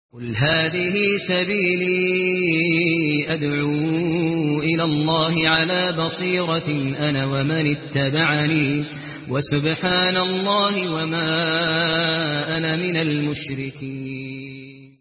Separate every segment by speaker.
Speaker 1: قل هذه سبيلي أدعو إلى الله على بصيرة أنا ومن اتبعني وسبحان الله وما أنا من المشركين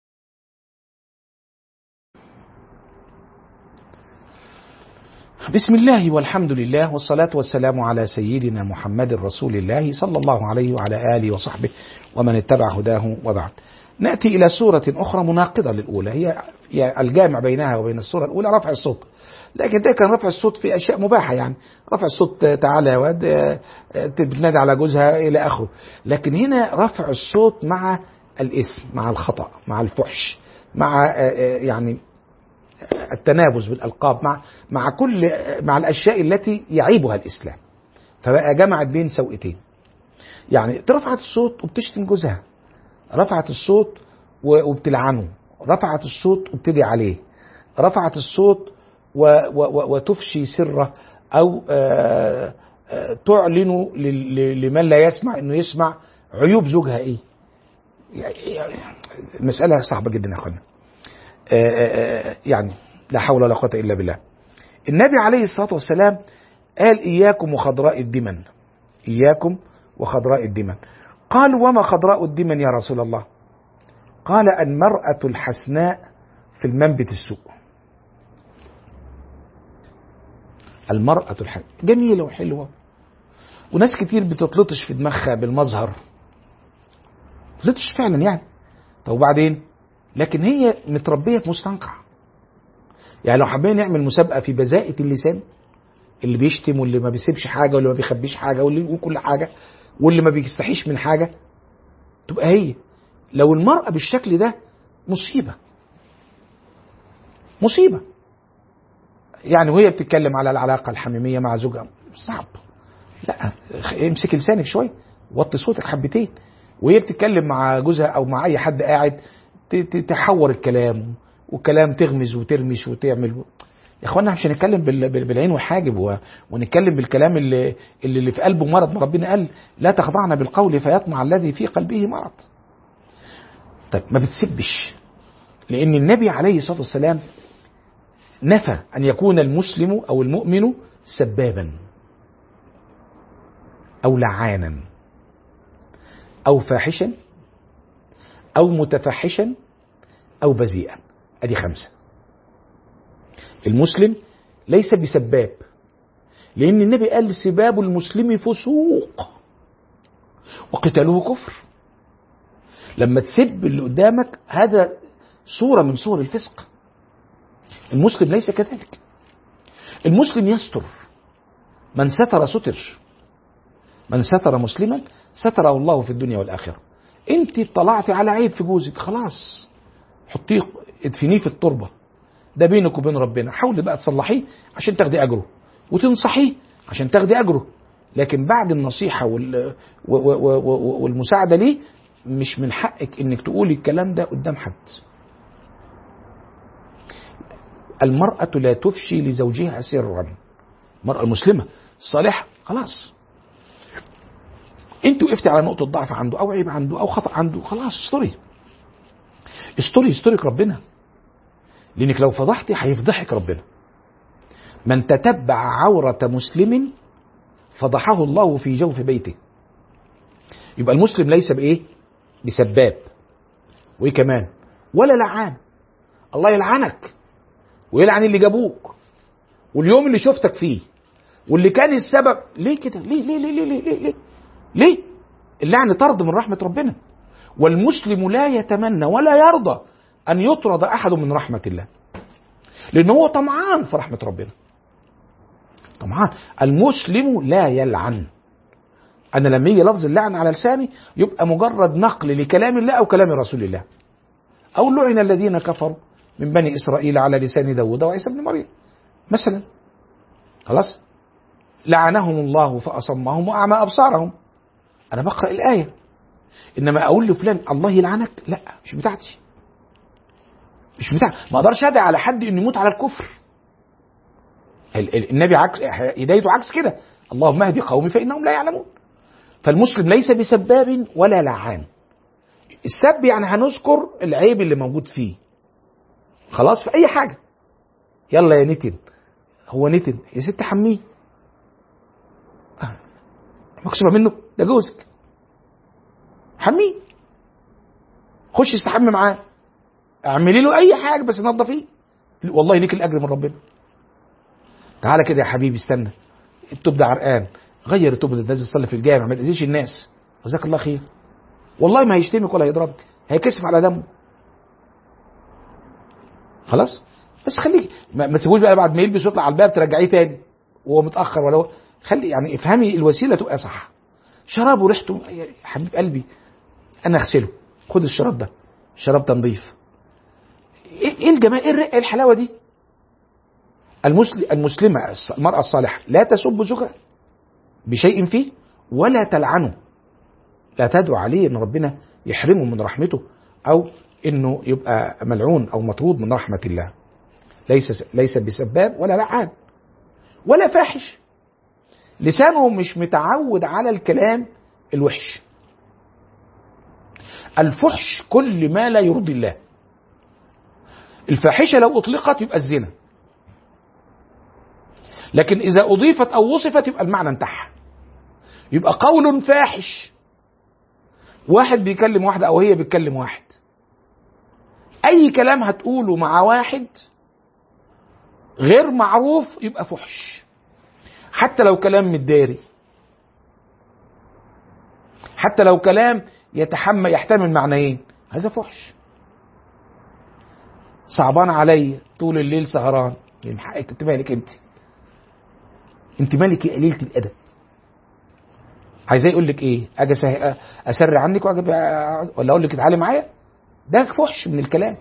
Speaker 2: بسم الله والحمد لله والصلاة والسلام على سيدنا محمد رسول الله صلى الله عليه وعلى آله وصحبه ومن اتبع هداه وبعد نأتي إلى سورة أخرى مناقضة للأولى هي هي الجامع بينها وبين السورة الأولى رفع الصوت لكن ده كان رفع الصوت في أشياء مباحة يعني رفع الصوت تعالى يا واد بتنادي على جوزها إلى آخره لكن هنا رفع الصوت مع الإثم مع الخطأ مع الفحش مع يعني التنابز بالألقاب مع مع كل مع الأشياء التي يعيبها الإسلام فبقى جمعت بين سوءتين يعني رفعت الصوت وبتشتم جوزها رفعت الصوت وبتلعنه رفعت الصوت وبتدعي عليه رفعت الصوت و و وتفشي سره او آآ آآ تعلن لمن لا يسمع انه يسمع عيوب زوجها ايه المساله صعبه جدا يا اخوانا يعني لا حول ولا قوه الا بالله النبي عليه الصلاه والسلام قال اياكم وخضراء الدمن اياكم وخضراء الدمن قالوا وما خضراء الدمن يا رسول الله قال المرأة الحسناء في المنبت السوء المرأة الحسناء جميلة وحلوة وناس كتير بتتلطش في دماغها بالمظهر بتتلطش فعلا يعني طب وبعدين لكن هي متربية في مستنقع يعني لو حابين نعمل مسابقة في بذاءة اللسان اللي بيشتم واللي ما بيسيبش حاجة واللي ما بيخبيش حاجة واللي يقول كل حاجة واللي ما بيستحيش من حاجة تبقى هي لو المرأة بالشكل ده مصيبة مصيبة يعني وهي بتتكلم على العلاقة الحميمية مع زوجها صعب لا امسك لسانك شوية وطي صوتك حبتين وهي بتتكلم مع جوزها او مع اي حد قاعد تحور الكلام والكلام تغمز وترمش وتعمل يا اخوانا مش هنتكلم بالعين والحاجب ونتكلم بالكلام اللي اللي في قلبه مرض ما ربنا قال لا تخضعن بالقول فيطمع الذي في قلبه مرض طيب ما بتسبش لان النبي عليه الصلاه والسلام نفى ان يكون المسلم او المؤمن سبابا او لعانا او فاحشا او متفحشا او بذيئا ادي خمسه المسلم ليس بسباب لان النبي قال سباب المسلم فسوق وقتاله كفر لما تسب اللي قدامك هذا صورة من صور الفسق المسلم ليس كذلك المسلم يستر من ستر ستر من ستر مسلما ستره الله في الدنيا والآخرة انت اطلعتي على عيب في جوزك خلاص حطيه ادفنيه في التربه ده بينك وبين ربنا حاولي بقى تصلحيه عشان تاخدي اجره وتنصحيه عشان تاخدي اجره لكن بعد النصيحه وال... و... و... و... والمساعده ليه مش من حقك انك تقولي الكلام ده قدام حد المرأة لا تفشي لزوجها سرا المرأة المسلمة الصالحة خلاص انت وقفتي على نقطة ضعف عنده او عيب عنده او خطأ عنده خلاص استري استري استرك ربنا لانك لو فضحتي هيفضحك ربنا من تتبع عورة مسلم فضحه الله في جوف بيته يبقى المسلم ليس بايه بسباب وايه كمان ولا لعان الله يلعنك ويلعن اللي جابوك واليوم اللي شفتك فيه واللي كان السبب ليه كده ليه ليه ليه ليه ليه ليه, ليه؟ ليه؟ اللعن طرد من رحمة ربنا والمسلم لا يتمنى ولا يرضى أن يطرد أحد من رحمة الله لأن هو طمعان في رحمة ربنا طمعان المسلم لا يلعن أنا لما يجي لفظ اللعن على لساني يبقى مجرد نقل لكلام الله أو كلام رسول الله أو لعن الذين كفروا من بني إسرائيل على لسان داود وعيسى بن مريم مثلا خلاص لعنهم الله فأصمهم وأعمى أبصارهم أنا بقرأ الآية إنما أقول لفلان الله يلعنك لا مش بتاعتي مش بتاع ما اقدرش ادعي على حد انه يموت على الكفر النبي عكس هدايته عكس كده اللهم اهدي قومي فانهم لا يعلمون فالمسلم ليس بسباب ولا لعان السب يعني هنذكر العيب اللي موجود فيه خلاص في اي حاجه يلا يا نتن هو نتن يا ست حميه آه، مكسوبه منه ده جوزك حميه خش استحمي معاه اعملي له اي حاجه بس نظفيه والله ليك الاجر من ربنا تعالى كده يا حبيبي استنى التوب ده عرقان غير التوب ده نازل صلي في الجامع ما تاذيش الناس جزاك الله خير والله ما هيشتمك ولا هيضربك هيكسف على دمه خلاص بس خليك ما, ما تسيبوش بقى بعد ما يلبس ويطلع على الباب ترجعيه تاني وهو متاخر ولا هو خلي يعني افهمي الوسيله تبقى صح شرابه ريحته يا حبيب قلبي انا اغسله خد الشراب ده الشراب ده نضيف ايه إيه الجمال ايه الرقه إيه الحلاوه دي المسلم المسلمه الص- المراه الصالحه لا تسب زوجها بشيء فيه ولا تلعنه لا تدعو عليه ان ربنا يحرمه من رحمته او انه يبقى ملعون او مطرود من رحمه الله ليس ليس بسباب ولا لعان ولا فاحش لسانه مش متعود على الكلام الوحش الفحش كل ما لا يرضي الله الفاحشه لو اطلقت يبقى الزنا لكن اذا اضيفت او وصفت يبقى المعنى انتهى يبقى قول فاحش واحد بيكلم واحده او هي بتكلم واحد اي كلام هتقوله مع واحد غير معروف يبقى فحش حتى لو كلام متداري حتى لو كلام يتحمل يحتمل معنيين هذا فحش صعبان عليا طول الليل سهران يعني حقك انت مالك انت انت مالك يا قليله الادب عايزاه يقول لك ايه اجي أسه- اسر عنك واجي بقى- ولا اقول لك تعالي معايا ده فحش من الكلام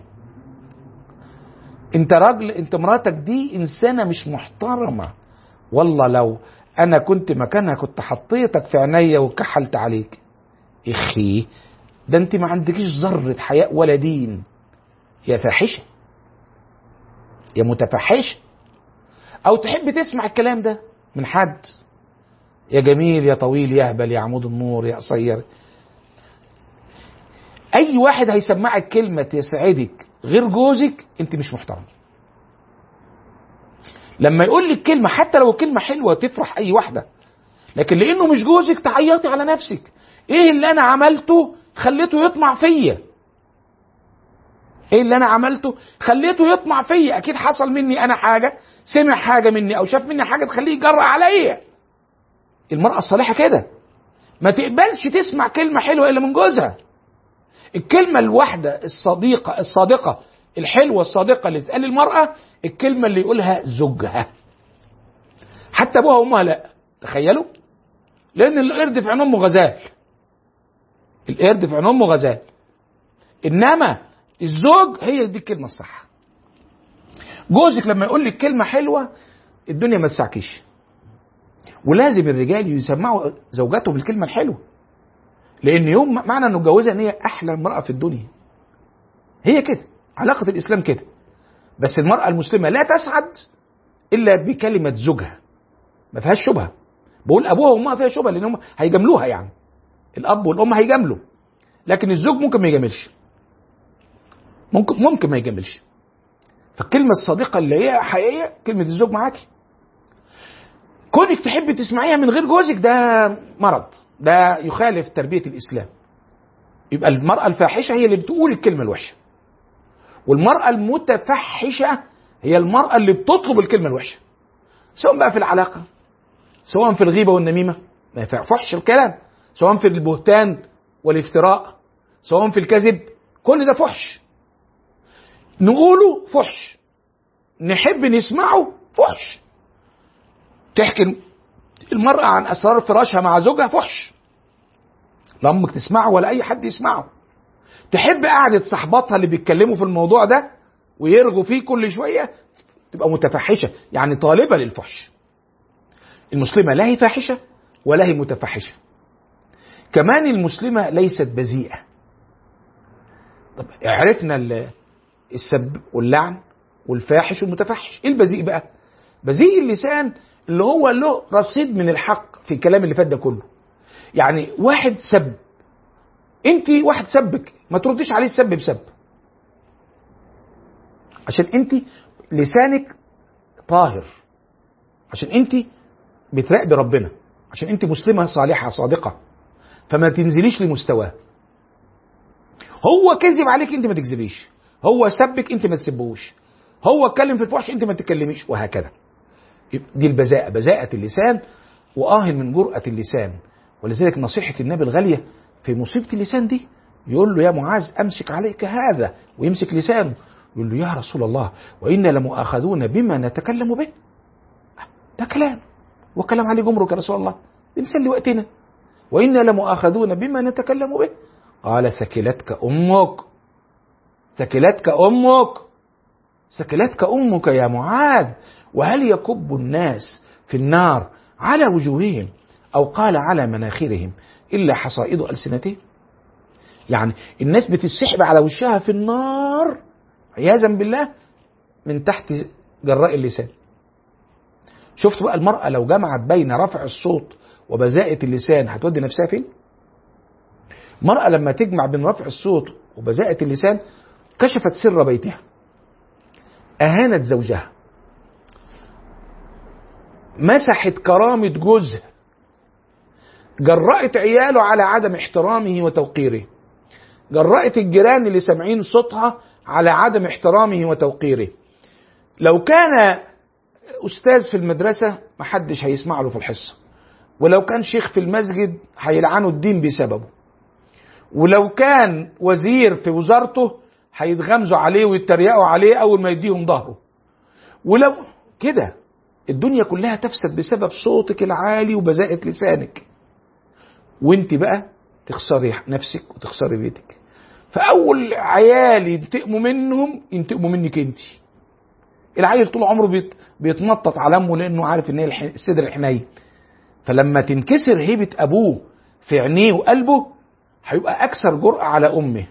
Speaker 2: انت راجل انت مراتك دي انسانه مش محترمه والله لو انا كنت مكانها كنت حطيتك في عينيا وكحلت عليك اخي ده انت ما عندكيش ذره حياء ولا دين يا فاحشه يا متفحشه او تحب تسمع الكلام ده من حد يا جميل يا طويل يا هبل يا عمود النور يا قصير اي واحد هيسمعك كلمه تسعدك غير جوزك انت مش محترم لما يقول لك كلمه حتى لو كلمه حلوه تفرح اي واحده لكن لانه مش جوزك تعيطي على نفسك ايه اللي انا عملته خليته يطمع فيا ايه اللي انا عملته خليته يطمع فيا اكيد حصل مني انا حاجه سمع حاجه مني او شاف مني حاجه تخليه يجرأ عليا المراه الصالحه كده ما تقبلش تسمع كلمه حلوه الا من جوزها الكلمه الواحده الصديقه الصادقه الحلوه الصادقه اللي تتقال للمراه الكلمه اللي يقولها زوجها حتى ابوها وامها لا تخيلوا لان القرد في عين امه غزال القرد في عين امه غزال انما الزوج هي دي الكلمه الصح جوزك لما يقول لك كلمه حلوه الدنيا ما تسعكيش ولازم الرجال يسمعوا زوجاتهم الكلمه الحلوه لان يوم معنى انه اتجوزها ان هي احلى امراه في الدنيا هي كده علاقه الاسلام كده بس المراه المسلمه لا تسعد الا بكلمه زوجها ما فيهاش شبهه بقول ابوها وامها فيها شبهه لان هم هيجاملوها يعني الاب والام هيجاملوا لكن الزوج ممكن ما يجاملش ممكن ممكن ما يجاملش فالكلمه الصادقه اللي هي حقيقيه كلمه الزوج معاكي كونك تحب تسمعيها من غير جوزك ده مرض ده يخالف تربيه الاسلام يبقى المراه الفاحشه هي اللي بتقول الكلمه الوحشه والمراه المتفحشه هي المراه اللي بتطلب الكلمه الوحشه سواء بقى في العلاقه سواء في الغيبه والنميمه ما يفحش الكلام سواء في البهتان والافتراء سواء في الكذب كل ده فحش نقوله فحش نحب نسمعه فحش تحكي المرأة عن أسرار فراشها مع زوجها فحش لا أمك تسمعه ولا أي حد يسمعه تحب قعدة صحباتها اللي بيتكلموا في الموضوع ده ويرغوا فيه كل شوية تبقى متفحشة يعني طالبة للفحش المسلمة لا هي فاحشة ولا هي متفحشة كمان المسلمة ليست بذيئة طب عرفنا السب واللعن والفاحش والمتفحش ايه البذيء بقى بذيء اللسان اللي هو له رصيد من الحق في الكلام اللي فات ده كله يعني واحد سب انت واحد سبك ما ترديش عليه السب بسب عشان انت لسانك طاهر عشان انت بتراقبي ربنا عشان انت مسلمه صالحه صادقه فما تنزليش لمستواه هو كذب عليك انت ما تكذبيش هو سبك انت ما تسبوش هو اتكلم في الفحش انت ما تتكلميش وهكذا دي البذاءة بذاءة اللسان وآه من جرأة اللسان ولذلك نصيحة النبي الغالية في مصيبة اللسان دي يقول له يا معاذ أمسك عليك هذا ويمسك لسانه يقول له يا رسول الله وإنا لمؤاخذون بما نتكلم به ده كلام وكلام عليه جمرك يا رسول الله بنسلي وقتنا وإنا لمؤاخذون بما نتكلم به قال ثكلتك أمك ثكلتك أمك ثكلتك أمك يا معاذ وهل يكب الناس في النار على وجوههم أو قال على مناخرهم إلا حصائد ألسنتهم يعني الناس بتسحب على وشها في النار عياذا بالله من تحت جراء اللسان شفت بقى المرأة لو جمعت بين رفع الصوت وبذاءة اللسان هتودي نفسها فين؟ المرأة لما تجمع بين رفع الصوت وبذاءة اللسان كشفت سر بيتها أهانت زوجها مسحت كرامة جوزها جرأت عياله على عدم احترامه وتوقيره جرأت الجيران اللي سامعين صوتها على عدم احترامه وتوقيره لو كان أستاذ في المدرسة محدش هيسمع له في الحصة ولو كان شيخ في المسجد هيلعنوا الدين بسببه ولو كان وزير في وزارته هيتغمزوا عليه ويتريقوا عليه أول ما يديهم ظهره ولو كده الدنيا كلها تفسد بسبب صوتك العالي وبذاءة لسانك وانت بقى تخسري نفسك وتخسري بيتك فاول عيال ينتقموا منهم ينتقموا منك انت العيل طول عمره بيت بيتنطط على امه لانه عارف ان هي الصدر الحنين فلما تنكسر هيبه ابوه في عينيه وقلبه هيبقى اكثر جرأة على امه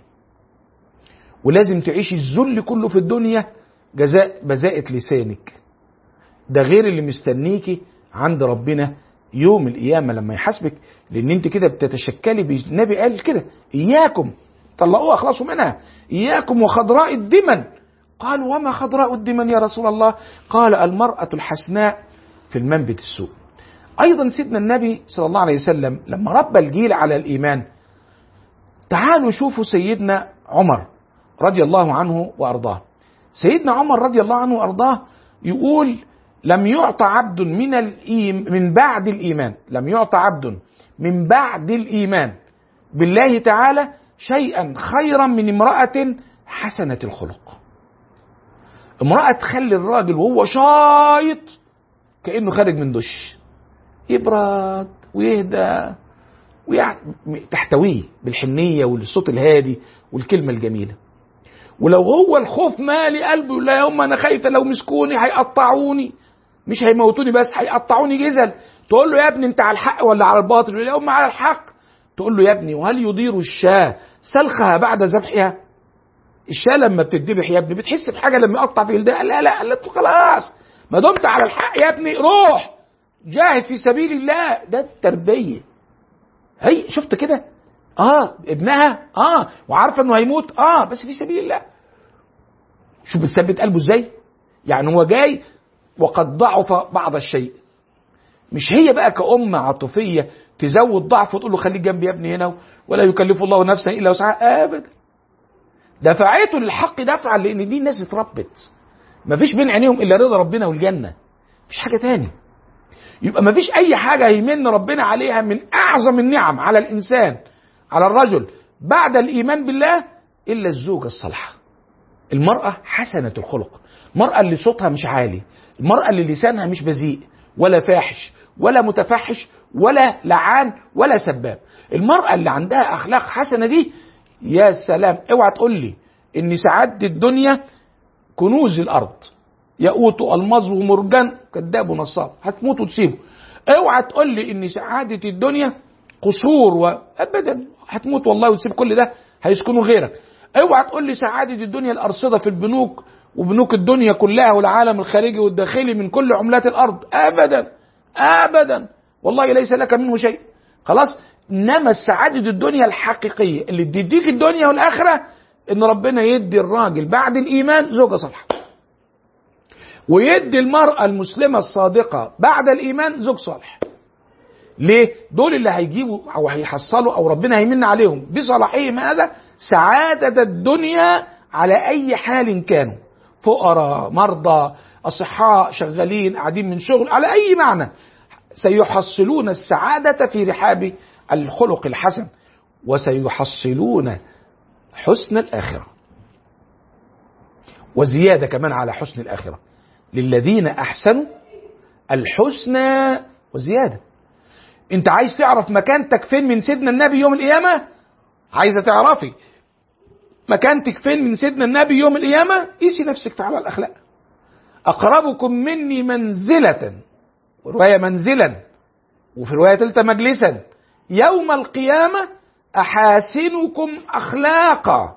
Speaker 2: ولازم تعيشي الذل كله في الدنيا جزاء بذاءة لسانك ده غير اللي مستنيكي عند ربنا يوم القيامة لما يحاسبك لأن أنت كده بتتشكلي النبي قال كده إياكم طلقوها اخلصوا منها إياكم وخضراء الدمن قال وما خضراء الدمن يا رسول الله قال المرأة الحسناء في المنبت السوء أيضا سيدنا النبي صلى الله عليه وسلم لما ربى الجيل على الإيمان تعالوا شوفوا سيدنا عمر رضي الله عنه وأرضاه سيدنا عمر رضي الله عنه وأرضاه يقول لم يعطى عبد من الإيم من بعد الإيمان لم يعطى عبد من بعد الإيمان بالله تعالى شيئا خيرا من امرأة حسنة الخلق امرأة تخلي الراجل وهو شايط كأنه خارج من دش يبرد ويهدى ويعني تحتويه بالحنية والصوت الهادي والكلمة الجميلة ولو هو الخوف مالي قلبه لا يوم انا خايفه لو مسكوني هيقطعوني مش هيموتوني بس هيقطعوني جزل تقول له يا ابني انت على الحق ولا على الباطل يقول يوم على الحق تقول له يا ابني وهل يضير الشاة سلخها بعد ذبحها الشاة لما بتتذبح يا ابني بتحس بحاجة لما يقطع في جلدها لا لا لا خلاص ما دمت على الحق يا ابني روح جاهد في سبيل الله ده التربية هي شفت كده اه ابنها اه وعارفه انه هيموت اه بس في سبيل الله شوف بتثبت قلبه ازاي يعني هو جاي وقد ضعف بعض الشيء مش هي بقى كأم عاطفية تزود ضعف وتقول له خليك جنبي يا ابني هنا ولا يكلف الله نفسا الا وسعها ابدا دفعته للحق دفعا لان دي ناس اتربت مفيش بين عينيهم الا رضا ربنا والجنه مفيش حاجه تاني يبقى مفيش اي حاجه هيمن ربنا عليها من اعظم النعم على الانسان على الرجل بعد الايمان بالله الا الزوجه الصالحه المراه حسنه الخلق المراه اللي صوتها مش عالي المراه اللي لسانها مش بذيء ولا فاحش ولا متفحش ولا لعان ولا سباب المراه اللي عندها اخلاق حسنه دي يا سلام اوعى تقول لي ان سعاده الدنيا كنوز الارض ياقوت المظ ومرجان كذاب ونصاب هتموت وتسيبه اوعى تقول لي ان سعاده الدنيا قصور وابدا هتموت والله وتسيب كل ده هيسكنوا غيرك اوعى تقول لي سعاده الدنيا الارصده في البنوك وبنوك الدنيا كلها والعالم الخارجي والداخلي من كل عملات الارض ابدا ابدا والله ليس لك منه شيء خلاص انما السعاده الدنيا الحقيقيه اللي تديك الدنيا والاخره ان ربنا يدي الراجل بعد الايمان زوجه صالحه ويدي المراه المسلمه الصادقه بعد الايمان زوج صالح ليه دول اللي هيجيبوا او هيحصلوا او ربنا هيمن عليهم بصلاحهم هذا سعاده الدنيا على اي حال كانوا فقراء مرضى اصحاء شغالين قاعدين من شغل على اي معنى سيحصلون السعاده في رحاب الخلق الحسن وسيحصلون حسن الاخره وزياده كمان على حسن الاخره للذين احسنوا الحسنى وزياده انت عايز تعرف مكانتك فين من سيدنا النبي يوم القيامه عايزه تعرفي مكانتك فين من سيدنا النبي يوم القيامه قيسي نفسك في على الاخلاق اقربكم مني منزله وروايه منزلا وفي روايه ثالثه مجلسا يوم القيامه احاسنكم اخلاقا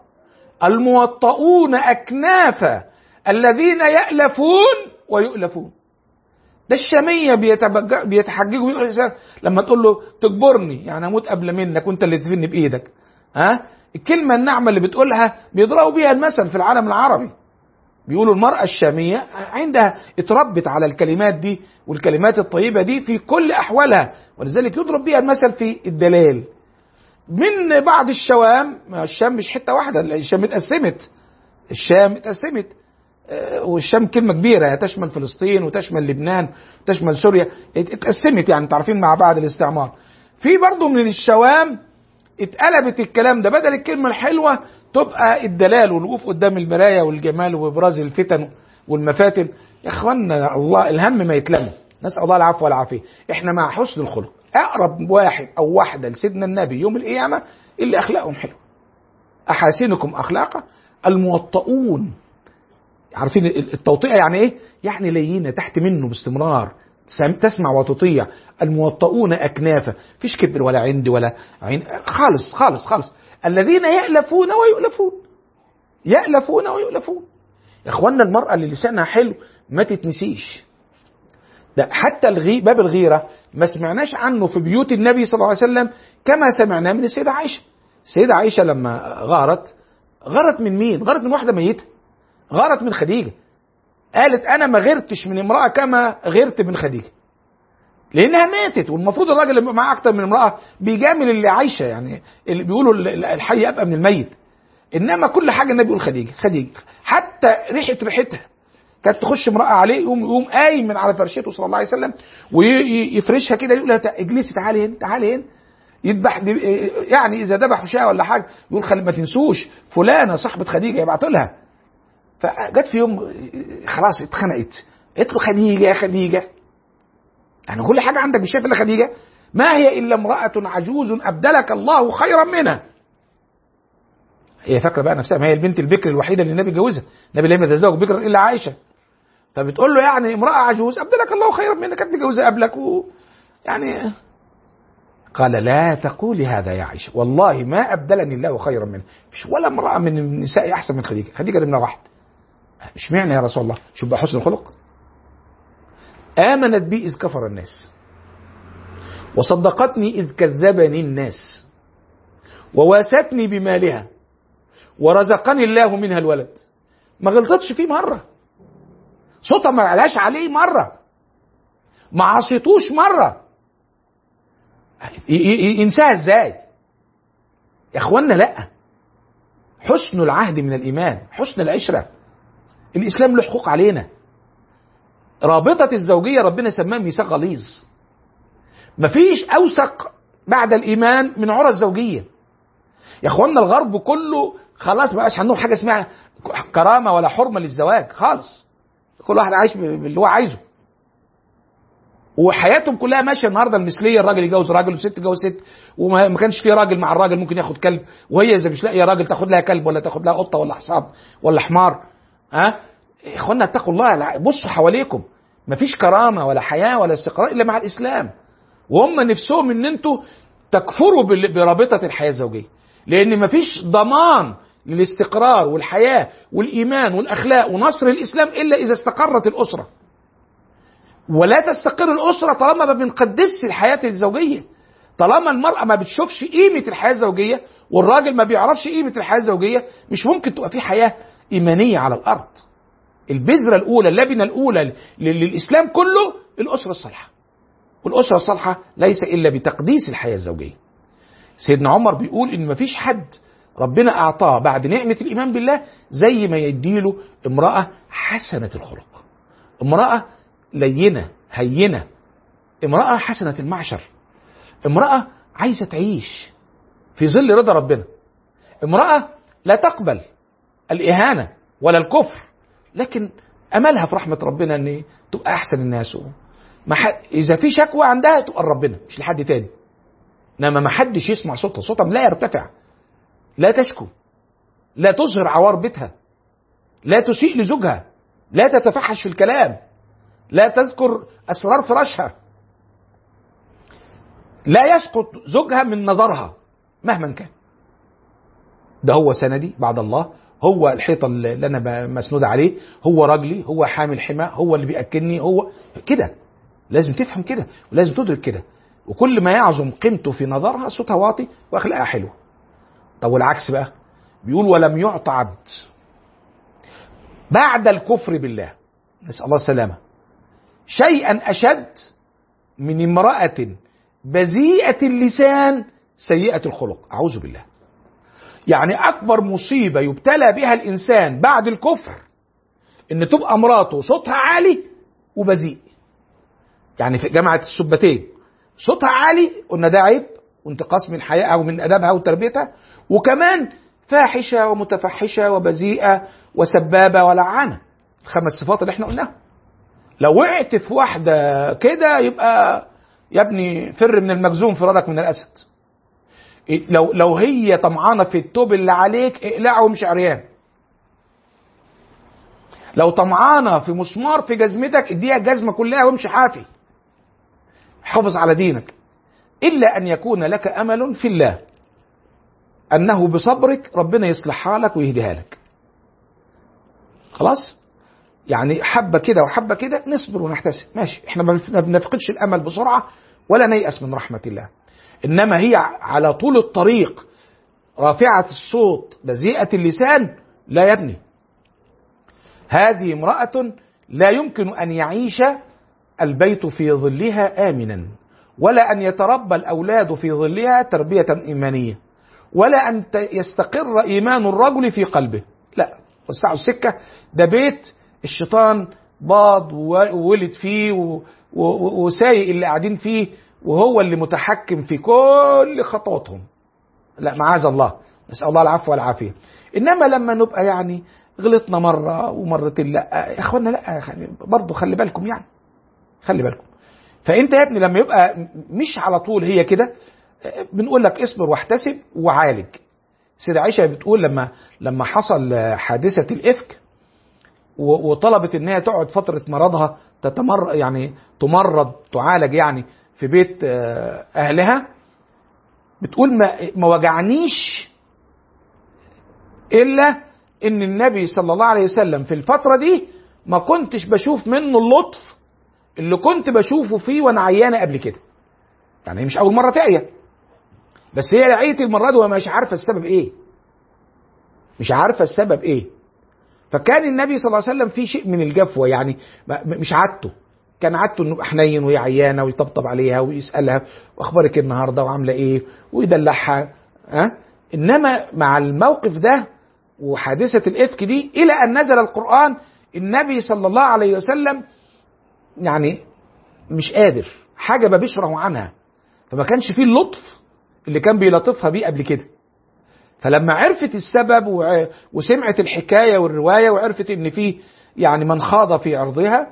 Speaker 2: الموطؤون اكنافا الذين يالفون ويؤلفون ده الشامية بيتبج... بيتحججوا بيقول لما تقول له تجبرني يعني اموت قبل منك وانت اللي تدفني بايدك ها الكلمة النعمة اللي بتقولها بيضربوا بيها المثل في العالم العربي بيقولوا المرأة الشامية عندها اتربت على الكلمات دي والكلمات الطيبة دي في كل أحوالها ولذلك يضرب بيها المثل في الدلال من بعض الشوام الشام مش حتة واحدة الشام اتقسمت الشام اتقسمت والشام كلمة كبيرة تشمل فلسطين وتشمل لبنان وتشمل سوريا اتقسمت يعني تعرفين مع بعض الاستعمار في برضه من الشوام اتقلبت الكلام ده بدل الكلمة الحلوة تبقى الدلال والوقوف قدام المراية والجمال وابراز الفتن والمفاتن يا اخوانا الله الهم ما يتلموا نسأل الله العفو والعافية احنا مع حسن الخلق اقرب واحد او واحدة لسيدنا النبي يوم القيامة اللي اخلاقهم حلوة احاسنكم اخلاقا الموطؤون عارفين التوطئه يعني ايه؟ يعني لينه تحت منه باستمرار تسمع وتطيع الموطؤون اكنافا فيش كبر ولا عند ولا عين خالص خالص خالص الذين يألفون ويؤلفون يألفون ويؤلفون يا اخوانا المرأة اللي لسانها حلو ما تتنسيش ده حتى الغي باب الغيرة ما سمعناش عنه في بيوت النبي صلى الله عليه وسلم كما سمعناه من السيدة عائشة السيدة عائشة لما غارت غارت من مين؟ غارت من واحدة ميتة غارت من خديجة قالت أنا ما غرتش من امرأة كما غرت من خديجة لأنها ماتت والمفروض الراجل اللي معاه أكتر من امرأة بيجامل اللي عايشة يعني اللي بيقولوا الحي أبقى من الميت إنما كل حاجة النبي بيقول خديجة خديجة حتى ريحة ريحتها كانت تخش امرأة عليه يقوم يقوم قايم من على فرشته صلى الله عليه وسلم ويفرشها كده يقول لها اجلسي تعالي هنا تعالي هنا يذبح يعني اذا ذبحوا شاة ولا حاجه يقول خلي ما تنسوش فلانه صاحبه خديجه يبعتوا لها فجت في يوم خلاص اتخنقت قالت له خديجه يا خديجه يعني كل حاجه عندك مش شايف الا خديجه ما هي الا امراه عجوز ابدلك الله خيرا منها هي فاكره بقى نفسها ما هي البنت البكر الوحيده اللي النبي جوزها النبي لم يتزوج بكرا الا عائشه فبتقول له يعني امراه عجوز ابدلك الله خيرا منها كانت متجوزه قبلك و يعني قال لا تقولي هذا يا عائشه والله ما ابدلني الله خيرا منها مش ولا امراه من النساء احسن من خديجه خديجه نمره واحد مش معنى يا رسول الله شوف بقى حسن الخلق آمنت بي إذ كفر الناس وصدقتني إذ كذبني الناس وواستني بمالها ورزقني الله منها الولد ما غلطتش فيه مرة صوتها ما علاش عليه مرة ما عصيتوش مرة ينساها ازاي يا اخوانا لا حسن العهد من الايمان حسن العشره الاسلام له حقوق علينا رابطه الزوجيه ربنا سماها ميثاق غليظ مفيش اوثق بعد الايمان من عرى الزوجيه يا اخوانا الغرب كله خلاص ما بقاش عندهم حاجه اسمها كرامه ولا حرمه للزواج خالص كل واحد عايش باللي هو عايزه وحياتهم كلها ماشيه النهارده المثليه الراجل يجوز راجل والست تجوز ست وما كانش في راجل مع الراجل ممكن ياخد كلب وهي اذا مش لاقيه راجل تاخد لها كلب ولا تاخد لها قطه ولا حصان ولا حمار ها يا اخوانا اتقوا الله بصوا حواليكم مفيش كرامه ولا حياه ولا استقرار الا مع الاسلام وهم نفسهم ان انتوا تكفروا برابطه الحياه الزوجيه لان مفيش ضمان للاستقرار والحياه والايمان والاخلاق ونصر الاسلام الا اذا استقرت الاسره ولا تستقر الاسره طالما ما بنقدسش الحياه الزوجيه طالما المرأة ما بتشوفش قيمة الحياة الزوجية والراجل ما بيعرفش قيمة الحياة الزوجية مش ممكن تبقى في حياة إيمانية على الأرض البذرة الأولى اللبنة الأولى ل- للإسلام كله الأسرة الصالحة والأسرة الصالحة ليس إلا بتقديس الحياة الزوجية سيدنا عمر بيقول إن مفيش حد ربنا أعطاه بعد نعمة الإيمان بالله زي ما يديله امرأة حسنة الخلق امرأة لينة هينة امرأة حسنة المعشر امرأة عايزة تعيش في ظل رضا ربنا امرأة لا تقبل الإهانة ولا الكفر لكن أملها في رحمة ربنا أن تبقى أحسن الناس ما حد إذا في شكوى عندها تبقى لربنا مش لحد تاني إنما ما حدش يسمع صوتها صوتها لا يرتفع لا تشكو لا تظهر عوار بيتها لا تسيء لزوجها لا تتفحش في الكلام لا تذكر أسرار فراشها لا يسقط زوجها من نظرها مهما كان ده هو سندي بعد الله هو الحيطه اللي انا ب- مسنود عليه هو راجلي هو حامل حمى هو اللي بياكلني هو كده لازم تفهم كده ولازم تدرك كده وكل ما يعظم قيمته في نظرها صوتها واطي واخلاقها حلوه طب والعكس بقى بيقول ولم يعطى عبد بعد الكفر بالله نسال الله السلامه شيئا اشد من امراه بذيئه اللسان سيئه الخلق اعوذ بالله يعني اكبر مصيبه يبتلى بها الانسان بعد الكفر ان تبقى مراته صوتها عالي وبذيء يعني في جامعه السبتين صوتها عالي قلنا ده عيب وانتقاص من حيائها ومن ادبها وتربيتها وكمان فاحشه ومتفحشه وبذيئه وسبابه ولعانه الخمس صفات اللي احنا قلناها لو وقعت في واحده كده يبقى يا ابني فر من المجزوم فرارك من الاسد لو لو هي طمعانه في التوب اللي عليك اقلعه ومش عريان لو طمعانه في مسمار في جزمتك اديها الجزمه كلها وامشي حافي حافظ على دينك الا ان يكون لك امل في الله انه بصبرك ربنا يصلحها لك ويهديها لك خلاص يعني حبه كده وحبه كده نصبر ونحتسب ماشي احنا ما بنفقدش الامل بسرعه ولا نيأس من رحمه الله انما هي على طول الطريق رافعه الصوت بذيئه اللسان لا يا ابني هذه امراه لا يمكن ان يعيش البيت في ظلها امنا ولا ان يتربى الاولاد في ظلها تربيه ايمانيه ولا ان يستقر ايمان الرجل في قلبه لا وسعوا السكه ده بيت الشيطان باض وولد فيه وسايق اللي قاعدين فيه وهو اللي متحكم في كل خطواتهم لا معاذ الله نسال الله العفو والعافيه انما لما نبقى يعني غلطنا مره ومرتين لا يا اخوانا لا برضه خلي بالكم يعني خلي بالكم فانت يا ابني لما يبقى مش على طول هي كده بنقول لك اصبر واحتسب وعالج سيدة عائشة بتقول لما لما حصل حادثة الإفك وطلبت إن هي تقعد فترة مرضها تتمر يعني تمرض تعالج يعني في بيت أهلها بتقول ما, ما وجعنيش إلا إن النبي صلى الله عليه وسلم في الفترة دي ما كنتش بشوف منه اللطف اللي كنت بشوفه فيه وأنا عيانة قبل كده يعني مش أول مرة تعيا بس هي لقيت المره دي وهي مش عارفه السبب ايه مش عارفه السبب ايه فكان النبي صلى الله عليه وسلم في شيء من الجفوه يعني مش عادته كان عادته انه حنين وهي عيانه ويطبطب عليها ويسالها واخبارك إيه النهارده وعامله ايه ويدلعها ها أه؟ انما مع الموقف ده وحادثه الافك دي الى ان نزل القران النبي صلى الله عليه وسلم يعني مش قادر حاجه ما بيشرح عنها فما كانش فيه اللطف اللي كان بيلطفها بيه قبل كده فلما عرفت السبب وسمعت الحكايه والروايه وعرفت ان في يعني من خاض في عرضها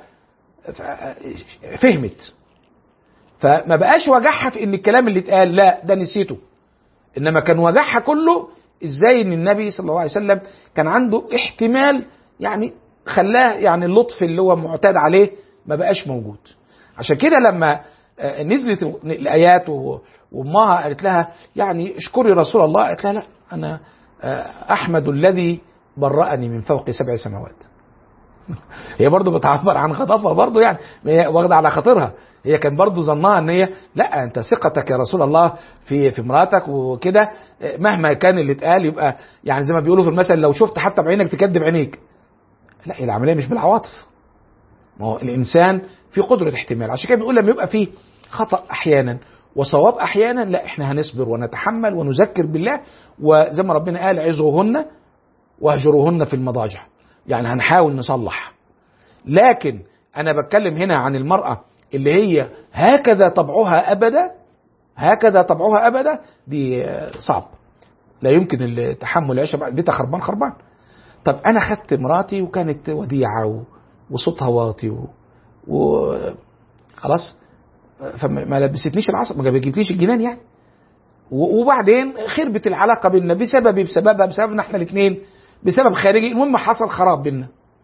Speaker 2: فهمت فما بقاش وجعها في ان الكلام اللي اتقال لا ده نسيته انما كان وجعها كله ازاي ان النبي صلى الله عليه وسلم كان عنده احتمال يعني خلاه يعني اللطف اللي هو معتاد عليه ما بقاش موجود عشان كده لما نزلت الايات وامها قالت لها يعني اشكري رسول الله قالت لها لا انا احمد الذي برأني من فوق سبع سماوات هي برضو بتعبر عن خطفها برضو يعني هي واخده على خاطرها هي كان برضو ظنها ان هي لا انت ثقتك يا رسول الله في في مراتك وكده مهما كان اللي اتقال يبقى يعني زي ما بيقولوا في المثل لو شفت حتى بعينك تكذب عينيك لا هي العمليه مش بالعواطف ما هو الانسان في قدره احتمال عشان كده بنقول لما يبقى في خطا احيانا وصواب احيانا لا احنا هنصبر ونتحمل ونذكر بالله وزي ما ربنا قال عظوهن واهجروهن في المضاجع يعني هنحاول نصلح لكن انا بتكلم هنا عن المراه اللي هي هكذا طبعها ابدا هكذا طبعها ابدا دي صعب لا يمكن التحمل العيشه بيتها خربان خربان طب انا خدت مراتي وكانت وديعه و... وصوتها واطي و... و... خلاص فما لبستنيش العصب ما جابتليش الجنان يعني و... وبعدين خربت العلاقه بيننا بسببي بسببها بسببنا احنا الاثنين بسبب خارجي المهم حصل خراب بيننا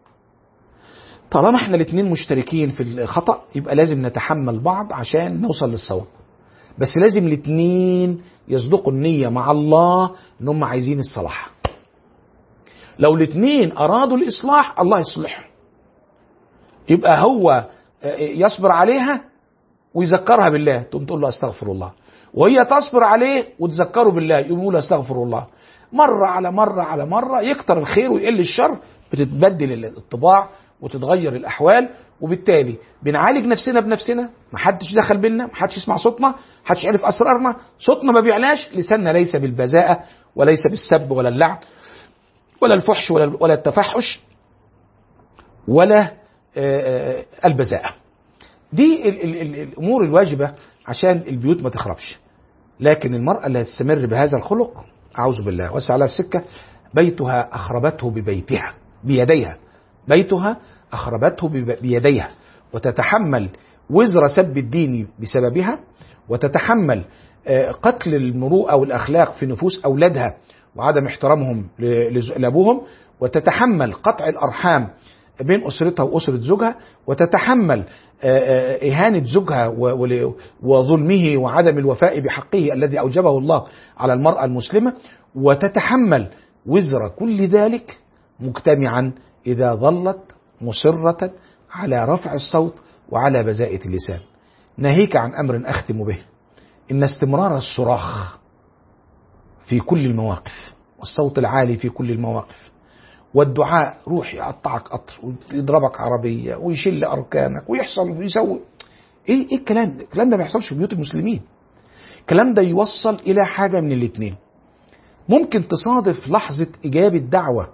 Speaker 2: طالما احنا الاثنين مشتركين في الخطا يبقى لازم نتحمل بعض عشان نوصل للصواب بس لازم الاثنين يصدقوا النيه مع الله ان هم عايزين الصلاح لو الاثنين ارادوا الاصلاح الله يصلحهم يبقى هو يصبر عليها ويذكرها بالله تقوم تقول له استغفر الله وهي تصبر عليه وتذكره بالله يقوم يقول استغفر الله مرة على مرة على مرة يكتر الخير ويقل الشر بتتبدل الطباع وتتغير الأحوال وبالتالي بنعالج نفسنا بنفسنا محدش دخل بينا محدش يسمع صوتنا محدش يعرف أسرارنا صوتنا ما بيعلاش لساننا ليس بالبذاءة وليس بالسب ولا اللعن ولا الفحش ولا ولا التفحش ولا البذاءة دي ال ال ال الأمور الواجبة عشان البيوت ما تخربش لكن المرأة اللي هتستمر بهذا الخلق أعوذ بالله وسع على السكة بيتها أخربته ببيتها بيديها بيتها أخربته بيديها وتتحمل وزر سب الدين بسببها وتتحمل قتل المروءة والأخلاق في نفوس أولادها وعدم احترامهم لأبوهم وتتحمل قطع الأرحام بين أسرتها وأسرة زوجها وتتحمل إهانة زوجها وظلمه وعدم الوفاء بحقه الذي أوجبه الله على المرأة المسلمة وتتحمل وزر كل ذلك مجتمعا إذا ظلت مصرة على رفع الصوت وعلى بذاءة اللسان ناهيك عن أمر أختم به إن استمرار الصراخ في كل المواقف والصوت العالي في كل المواقف والدعاء روح يقطعك قطر ويضربك عربية ويشل أركانك ويحصل ويسوي إيه, إيه الكلام ده؟ الكلام ده ما يحصلش في بيوت المسلمين الكلام ده يوصل إلى حاجة من الاتنين ممكن تصادف لحظة إجابة دعوة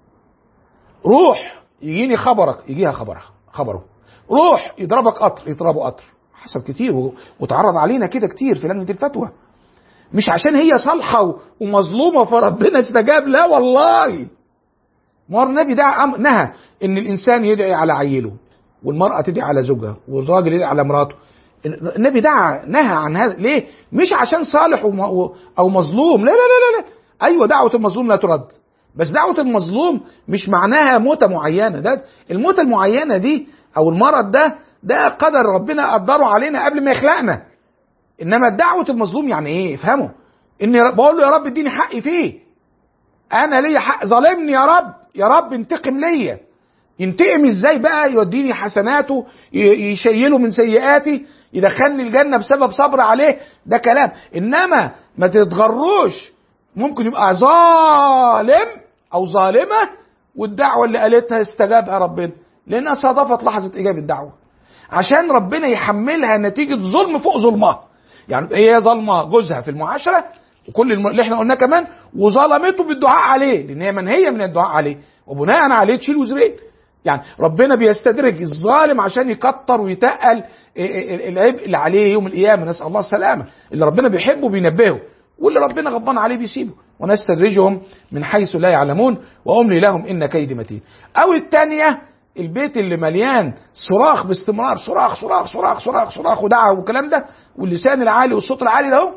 Speaker 2: روح يجيني خبرك يجيها خبرها خبره روح يضربك قطر يضربه قطر حصل كتير وتعرض علينا كده كتير في لجنة الفتوى مش عشان هي صالحة ومظلومة فربنا استجاب لا والله ما النبي دعا نهى ان الانسان يدعي على عيله والمرأة تدعي على زوجها والراجل يدعي على مراته النبي دعا نهى عن هذا ليه مش عشان صالح او مظلوم لا لا لا لا ايوه دعوة المظلوم لا ترد بس دعوة المظلوم مش معناها موتة معينة ده الموتة المعينة دي او المرض ده ده قدر ربنا قدره علينا قبل ما يخلقنا انما دعوة المظلوم يعني ايه افهموا اني بقول له يا رب اديني حقي فيه انا ليا حق ظالمني يا رب يا رب انتقم ليا ينتقم ازاي بقى يوديني حسناته يشيله من سيئاتي يدخلني الجنة بسبب صبر عليه ده كلام انما ما تتغروش ممكن يبقى ظالم او ظالمة والدعوة اللي قالتها استجابها ربنا لانها صادفت لحظة اجابة الدعوة عشان ربنا يحملها نتيجة ظلم فوق ظلمها يعني هي ظلمة جوزها في المعاشرة وكل اللي احنا قلناه كمان وظلمته بالدعاء عليه لان هي منهيه من الدعاء عليه وبناء عليه تشيل وزرين يعني ربنا بيستدرج الظالم عشان يكتر ويتقل العبء اللي عليه يوم القيامه نسال الله السلامه اللي ربنا بيحبه بينبهه واللي ربنا غضبان عليه بيسيبه ونستدرجهم من حيث لا يعلمون واملي لهم ان كيدي متين او الثانيه البيت اللي مليان صراخ باستمرار صراخ صراخ صراخ صراخ صراخ ودعوه والكلام ده واللسان العالي والصوت العالي ده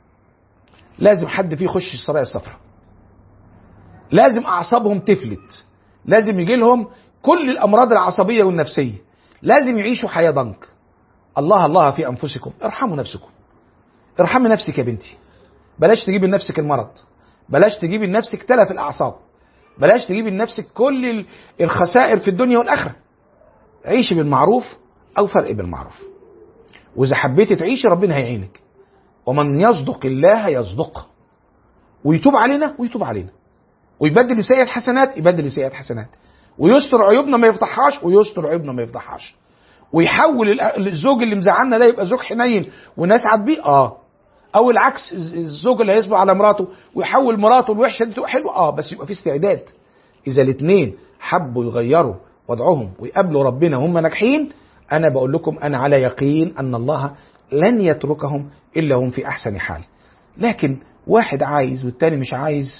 Speaker 2: لازم حد فيه يخش السرايا الصفراء لازم اعصابهم تفلت لازم يجي لهم كل الامراض العصبيه والنفسيه لازم يعيشوا حياه ضنك الله الله في انفسكم ارحموا نفسكم ارحمي نفسك يا بنتي بلاش تجيبي لنفسك المرض بلاش تجيبي لنفسك تلف الاعصاب بلاش تجيب لنفسك كل ال- الخسائر في الدنيا والاخره عيشي بالمعروف او فرق بالمعروف واذا حبيتي تعيشي ربنا هيعينك ومن يصدق الله يصدقه ويتوب علينا ويتوب علينا ويبدل السيئة حسنات يبدل السيئات حسنات ويستر عيوبنا ما يفضحهاش ويستر عيوبنا ما يفضحهاش ويحول الأ- الزوج اللي مزعلنا ده يبقى زوج حنين ونسعد بيه اه او العكس الز- الزوج اللي هيصبر على مراته ويحول مراته الوحشه دي تبقى حلوه اه بس يبقى في استعداد اذا الاثنين حبوا يغيروا وضعهم ويقابلوا ربنا وهم ناجحين انا بقول لكم انا على يقين ان الله لن يتركهم الا هم في احسن حال لكن واحد عايز والتاني مش عايز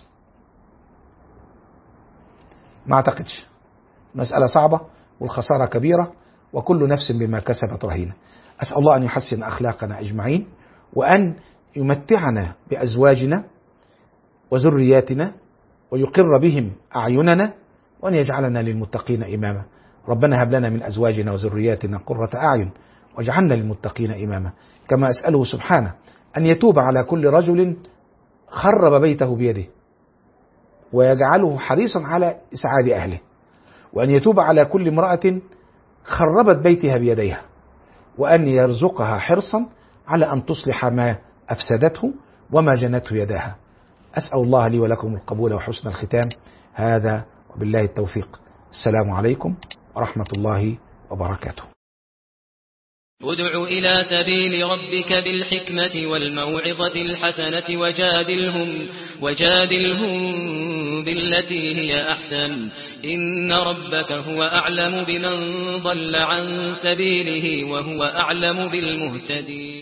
Speaker 2: ما اعتقدش مسألة صعبة والخسارة كبيرة وكل نفس بما كسبت رهينة أسأل الله أن يحسن أخلاقنا أجمعين وأن يمتعنا بأزواجنا وذرياتنا ويقر بهم أعيننا وأن يجعلنا للمتقين إماما ربنا هب لنا من أزواجنا وذرياتنا قرة أعين واجعلنا للمتقين إماما كما أسأله سبحانه أن يتوب على كل رجل خرب بيته بيده ويجعله حريصا على إسعاد أهله وأن يتوب على كل امرأة خربت بيتها بيديها وأن يرزقها حرصا على أن تصلح ما أفسدته وما جنته يداها أسأل الله لي ولكم القبول وحسن الختام هذا وبالله التوفيق السلام عليكم ورحمة الله وبركاته
Speaker 1: ادع إلى سبيل ربك بالحكمة والموعظة الحسنة وجادلهم وجادلهم بالتي هي أحسن إن ربك هو أعلم بمن ضل عن سبيله وهو أعلم بالمهتدين